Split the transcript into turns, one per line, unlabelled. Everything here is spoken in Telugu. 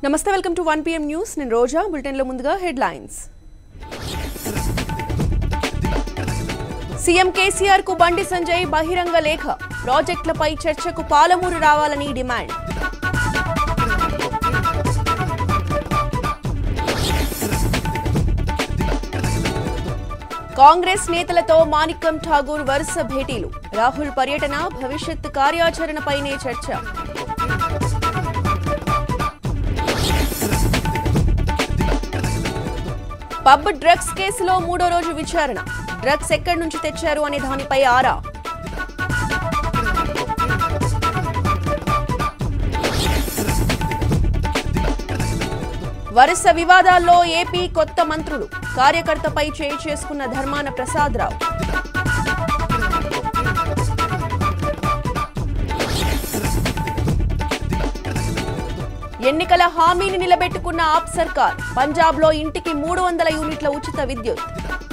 నమస్తే welcome to one PM news నేను రోజా బులెటిన్లో ముందుగా హెడ్లైన్స్ సీఎం కేసీఆర్ కు బండి సంజయ్ బహిరంగ లేఖ ప్రాజెక్టులపై చర్చకు పాలమూరు రావాలని డిమాండ్ కాంగ్రెస్ నేతలతో మాణిక్యం ఠాగూర్ వరుస భేటీలు రాహుల్ పర్యటన భవిష్యత్ కార్యాచరణపైనే చర్చ పబ్ డ్రగ్స్ కేసులో మూడో రోజు విచారణ డ్రగ్స్ ఎక్కడి నుంచి తెచ్చారు అనే దానిపై ఆరా వరుస వివాదాల్లో ఏపీ కొత్త మంత్రులు కార్యకర్తపై చేయి చేసుకున్న ధర్మాన ప్రసాదరావు ఎన్నికల హామీని నిలబెట్టుకున్న ఆప్ సర్కార్ పంజాబ్లో ఇంటికి మూడు వందల యూనిట్ల ఉచిత విద్యుత్